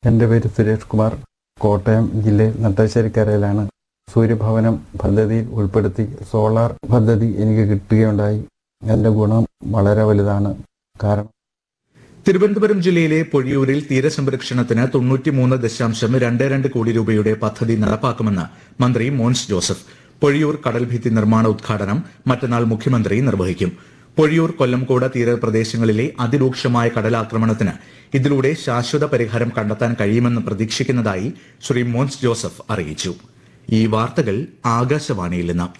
എൻ്റെ പേര് സുരേഷ് കുമാർ കോട്ടയം ജില്ലയിൽ നട്ടാശ്ശേരിക്കരയിലാണ് സൂര്യഭവനം പദ്ധതിയിൽ ഉൾപ്പെടുത്തി സോളാർ പദ്ധതി എനിക്ക് കിട്ടുകയുണ്ടായി അതിൻ്റെ ഗുണം വളരെ വലുതാണ് കാരണം തിരുവനന്തപുരം ജില്ലയിലെ പൊഴിയൂരിൽ തീരസംരക്ഷണത്തിന് തൊണ്ണൂറ്റിമൂന്ന് ദശാംശം രണ്ട് രണ്ട് കോടി രൂപയുടെ പദ്ധതി നടപ്പാക്കുമെന്ന് മന്ത്രി മോൻസ് ജോസഫ് പൊഴിയൂർ കടൽഭിത്തി നിർമ്മാണ ഉദ്ഘാടനം മറ്റന്നാൾ മുഖ്യമന്ത്രി നിർവഹിക്കും പൊഴിയൂർ കൊല്ലംകോട് തീരപ്രദേശങ്ങളിലെ അതിരൂക്ഷമായ കടലാക്രമണത്തിന് ഇതിലൂടെ ശാശ്വത പരിഹാരം കണ്ടെത്താൻ കഴിയുമെന്ന് പ്രതീക്ഷിക്കുന്നതായി ശ്രീ മോൻസ് ജോസഫ് അറിയിച്ചു ഈ വാർത്തകൾ ആകാശവാണിയിൽ നിന്ന്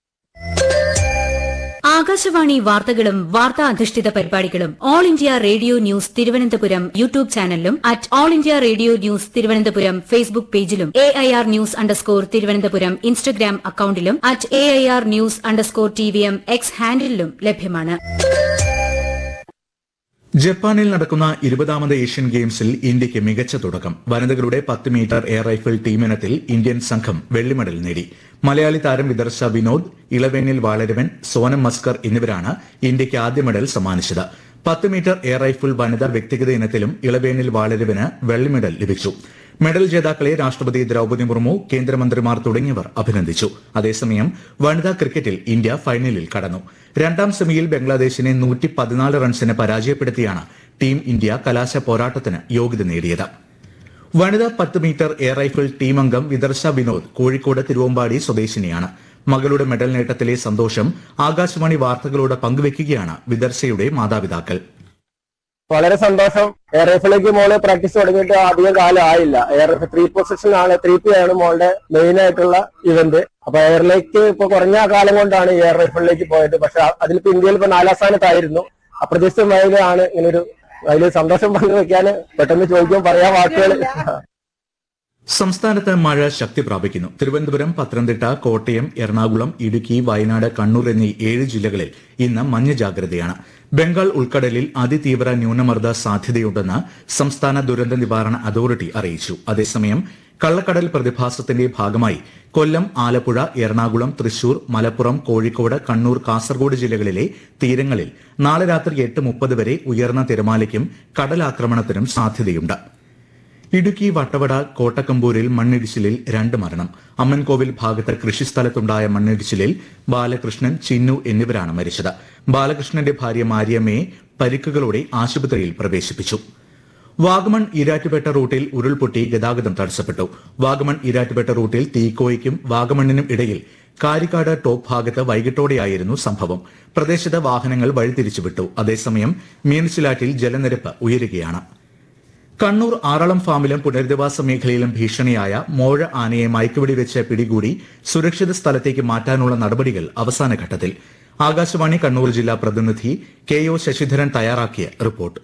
ആകാശവാണി വാർത്തകളും വാർത്താ അധിഷ്ഠിത പരിപാടികളും all India radio news Thiruvananthapuram YouTube ചാനലിലും at all India radio news Thiruvananthapuram Facebook പേജിലും A I R news underscore Thiruvananthapuram Instagram അക്കൌണ്ടിലും at A I R news underscore T V M X ഹാൻഡിലും ലഭ്യമാണ് ജപ്പാനിൽ നടക്കുന്ന ഇരുപതാമത് ഏഷ്യൻ ഗെയിംസിൽ ഇന്ത്യയ്ക്ക് മികച്ച തുടക്കം വനിതകളുടെ പത്ത് മീറ്റർ എയർ റൈഫിൾ ടീമിനത്തിൽ ഇന്ത്യൻ സംഘം വെള്ളി മെഡൽ നേടി മലയാളി താരം വിദർശ വിനോദ് ഇളവേനിൽ വാളരവൻ സോനം മസ്കർ എന്നിവരാണ് ഇന്ത്യയ്ക്ക് ആദ്യ മെഡൽ സമ്മാനിച്ചത് പത്ത് മീറ്റർ എയർ റൈഫിൾ വനിതാ വ്യക്തിഗത ഇനത്തിലും ഇളവേനിൽ വാളരവന് വെള്ളി മെഡൽ ലഭിച്ചു മെഡൽ ജേതാക്കളെ രാഷ്ട്രപതി ദ്രൌപദി മുർമു കേന്ദ്രമന്ത്രിമാർ തുടങ്ങിയവർ അഭിനന്ദിച്ചു അതേസമയം വനിതാ ക്രിക്കറ്റിൽ ഇന്ത്യ ഫൈനലിൽ കടന്നു രണ്ടാം സെമിയിൽ ബംഗ്ലാദേശിനെ നൂറ്റി പതിനാല് റൺസിന് പരാജയപ്പെടുത്തിയാണ് ടീം ഇന്ത്യ കലാശ പോരാട്ടത്തിന് യോഗ്യത നേടിയത് വനിതാ പത്ത് മീറ്റർ എയർ റൈഫിൾ ടീം അംഗം വിദർശ വിനോദ് കോഴിക്കോട് തിരുവമ്പാടി സ്വദേശിനിയാണ് മകളുടെ മെഡൽ നേട്ടത്തിലെ സന്തോഷം ആകാശവാണി വാർത്തകളോട് പങ്കുവെക്കുകയാണ് വിദർശയുടെ മാതാപിതാക്കൾ വളരെ സന്തോഷം എയർ റൈഫിലേക്ക് മോള് പ്രാക്ടീസ് തുടങ്ങിയിട്ട് അധികം കാലം ആയില്ല എയർ റൈഫിൾ ത്രീ പൊസിഷൻ ആണ് ത്രീ പി ആണ് മോളുടെ മെയിൻ ആയിട്ടുള്ള ഇവന്റ് അപ്പൊ എയറിലേക്ക് ഇപ്പൊ കുറഞ്ഞ കാലം കൊണ്ടാണ് എയർ റൈഫിളിലേക്ക് പോയത് പക്ഷെ അതിലിപ്പോ ഇന്ത്യയിൽ ഇപ്പൊ നാലാം സ്ഥാനത്തായിരുന്നു അപ്രതീക്ഷിതമായതാണ് ഇങ്ങനൊരു അതിൽ സന്തോഷം പങ്കുവെക്കാൻ പെട്ടെന്ന് ചോദിക്കുമ്പോൾ പറയാൻ വാക്കുകൾ സംസ്ഥാനത്ത് മഴ ശക്തി പ്രാപിക്കുന്നു തിരുവനന്തപുരം പത്തനംതിട്ട കോട്ടയം എറണാകുളം ഇടുക്കി വയനാട് കണ്ണൂർ എന്നീ ഏഴ് ജില്ലകളിൽ ഇന്ന് മഞ്ഞ ജാഗ്രതയാണ് ബംഗാൾ ഉൾക്കടലിൽ അതിതീവ്ര ന്യൂനമർദ്ദ സാധ്യതയുണ്ടെന്ന് സംസ്ഥാന ദുരന്ത നിവാരണ അതോറിറ്റി അറിയിച്ചു അതേസമയം കള്ളക്കടൽ പ്രതിഭാസത്തിന്റെ ഭാഗമായി കൊല്ലം ആലപ്പുഴ എറണാകുളം തൃശൂർ മലപ്പുറം കോഴിക്കോട് കണ്ണൂർ കാസർഗോഡ് ജില്ലകളിലെ തീരങ്ങളിൽ നാളെ രാത്രി എട്ട് മുപ്പത് വരെ ഉയർന്ന തിരമാലയ്ക്കും കടലാക്രമണത്തിനും സാധ്യതയുണ്ട് ഇടുക്കി വട്ടവട കോട്ടക്കമ്പൂരിൽ മണ്ണിടിച്ചിലിൽ രണ്ട് മരണം അമ്മൻകോവിൽ ഭാഗത്ത് കൃഷിസ്ഥലത്തുണ്ടായ മണ്ണിടിച്ചിലിൽ ബാലകൃഷ്ണൻ ചിന്നു എന്നിവരാണ് മരിച്ചത് ബാലകൃഷ്ണന്റെ ഭാര്യ മാരിയമ്മയെ പരിക്കുകളോടെ ആശുപത്രിയിൽ പ്രവേശിപ്പിച്ചു വാഗമൺ ഈരാറ്റുപേട്ട റൂട്ടിൽ ഉരുൾപൊട്ടി ഗതാഗതം തടസ്സപ്പെട്ടു വാഗമൺ ഈരാറ്റുപേട്ട റൂട്ടിൽ തീക്കോയ്ക്കും വാഗമണ്ണിനും ഇടയിൽ കാരിക്കാട് ടോപ്പ് ഭാഗത്ത് വൈകിട്ടോടെയായിരുന്നു സംഭവം പ്രദേശത്ത് വാഹനങ്ങൾ വഴിതിരിച്ചുവിട്ടു അതേസമയം മീനച്ചിലാറ്റിൽ ജലനിരപ്പ് ഉയരുകയാണ് കണ്ണൂർ ആറളം ഫാമിലും പുനരധിവാസ മേഖലയിലും ഭീഷണിയായ മോഴ ആനയെ മയക്കുവെടി വെച്ച് പിടികൂടി സുരക്ഷിത സ്ഥലത്തേക്ക് മാറ്റാനുള്ള നടപടികൾ അവസാന ഘട്ടത്തിൽ ആകാശവാണി കണ്ണൂർ ജില്ലാ പ്രതിനിധി കെ ഒ ശശിധരൻ തയ്യാറാക്കിയ റിപ്പോർട്ട്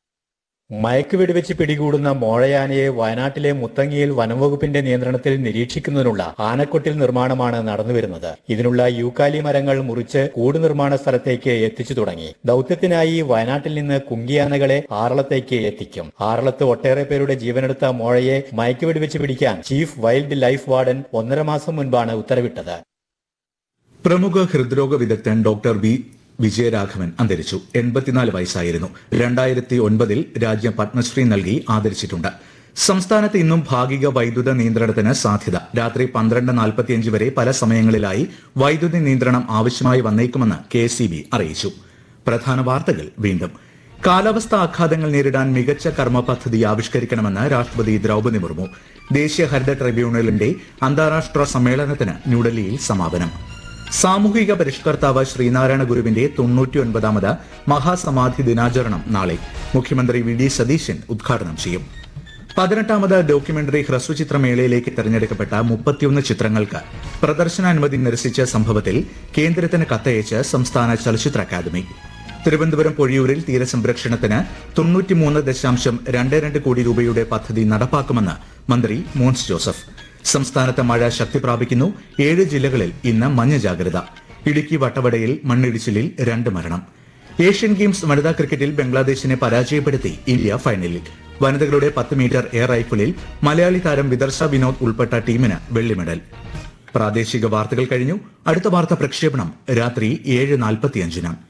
മയക്കുവെടി വെച്ച് പിടികൂടുന്ന മോഴയാനയെ വയനാട്ടിലെ മുത്തങ്ങിയിൽ വനംവകുപ്പിന്റെ നിയന്ത്രണത്തിൽ നിരീക്ഷിക്കുന്നതിനുള്ള ആനക്കൊട്ടിൽ നിർമ്മാണമാണ് നടന്നുവരുന്നത് ഇതിനുള്ള യൂക്കാലി മരങ്ങൾ മുറിച്ച് കൂട് നിർമ്മാണ സ്ഥലത്തേക്ക് എത്തിച്ചു തുടങ്ങി ദൌത്യത്തിനായി വയനാട്ടിൽ നിന്ന് കുങ്കിയാനകളെ ആറളത്തേക്ക് എത്തിക്കും ആറളത്ത് ഒട്ടേറെ പേരുടെ ജീവനെടുത്ത മോഴയെ മയക്കുവെടി വെച്ച് പിടിക്കാൻ ചീഫ് വൈൽഡ് ലൈഫ് വാർഡൻ ഒന്നര മാസം മുൻപാണ് ഉത്തരവിട്ടത് പ്രമുഖ ഹൃദ്രോഗ വിദഗ്ധൻ ഡോക്ടർ വി വിജയരാഘവൻ അന്തരിച്ചു എൺപത്തിനാല് വയസ്സായിരുന്നു രണ്ടായിരത്തി ഒൻപതിൽ രാജ്യം പത്മശ്രീ നൽകി ആദരിച്ചിട്ടുണ്ട് സംസ്ഥാനത്ത് ഇന്നും ഭാഗിക വൈദ്യുത നിയന്ത്രണത്തിന് സാധ്യത രാത്രി പന്ത്രണ്ട് നാൽപ്പത്തിയഞ്ച് വരെ പല സമയങ്ങളിലായി വൈദ്യുതി നിയന്ത്രണം ആവശ്യമായി വന്നേക്കുമെന്ന് കെ അറിയിച്ചു പ്രധാന വാർത്തകൾ വീണ്ടും കാലാവസ്ഥാ ആഘാതങ്ങൾ നേരിടാൻ മികച്ച കർമ്മ പദ്ധതി ആവിഷ്കരിക്കണമെന്ന് രാഷ്ട്രപതി ദ്രൌപദി മുർമു ദേശീയ ഹരിത ട്രിബ്യൂണലിന്റെ അന്താരാഷ്ട്ര സമ്മേളനത്തിന് ന്യൂഡൽഹിയിൽ സമാപനം സാമൂഹിക പരിഷ്കർത്താവ് ശ്രീനാരായണ ഗുരുവിന്റെ തൊണ്ണൂറ്റിയൊൻപതാമത് മഹാസമാധി ദിനാചരണം നാളെ മുഖ്യമന്ത്രി വി ഡി സതീശൻ ഉദ്ഘാടനം ചെയ്യും പതിനെട്ടാമത് ഡോക്യുമെന്ററി ഹ്രസ്വചിത്രമേളയിലേക്ക് തെരഞ്ഞെടുക്കപ്പെട്ട മുപ്പത്തിയൊന്ന് ചിത്രങ്ങൾക്ക് പ്രദർശനാനുമതി നിരസിച്ച സംഭവത്തിൽ കേന്ദ്രത്തിന് കത്തയച്ച് സംസ്ഥാന ചലച്ചിത്ര അക്കാദമി തിരുവനന്തപുരം പൊഴിയൂരിൽ തീരസംരക്ഷണത്തിന് തൊണ്ണൂറ്റിമൂന്ന് ദശാംശം രണ്ട് രണ്ട് കോടി രൂപയുടെ പദ്ധതി നടപ്പാക്കുമെന്ന് മന്ത്രി മോൻസ് ജോസഫ് സംസ്ഥാനത്ത് മഴ ശക്തി പ്രാപിക്കുന്നു ഏഴ് ജില്ലകളിൽ ഇന്ന് മഞ്ഞ ജാഗ്രത ഇടുക്കി വട്ടവടയിൽ മണ്ണിടിച്ചിലിൽ രണ്ട് മരണം ഏഷ്യൻ ഗെയിംസ് വനിതാ ക്രിക്കറ്റിൽ ബംഗ്ലാദേശിനെ പരാജയപ്പെടുത്തി ഇന്ത്യ ഫൈനലിൽ വനിതകളുടെ പത്ത് മീറ്റർ എയർ റൈഫിളിൽ മലയാളി താരം വിദർശ വിനോദ് ഉൾപ്പെട്ട ടീമിന് വെള്ളി മെഡൽ പ്രാദേശിക വാർത്തകൾ കഴിഞ്ഞു അടുത്ത വാർത്ത പ്രക്ഷേപണം രാത്രി ഏഴ് നാൽപ്പത്തിയഞ്ചിന്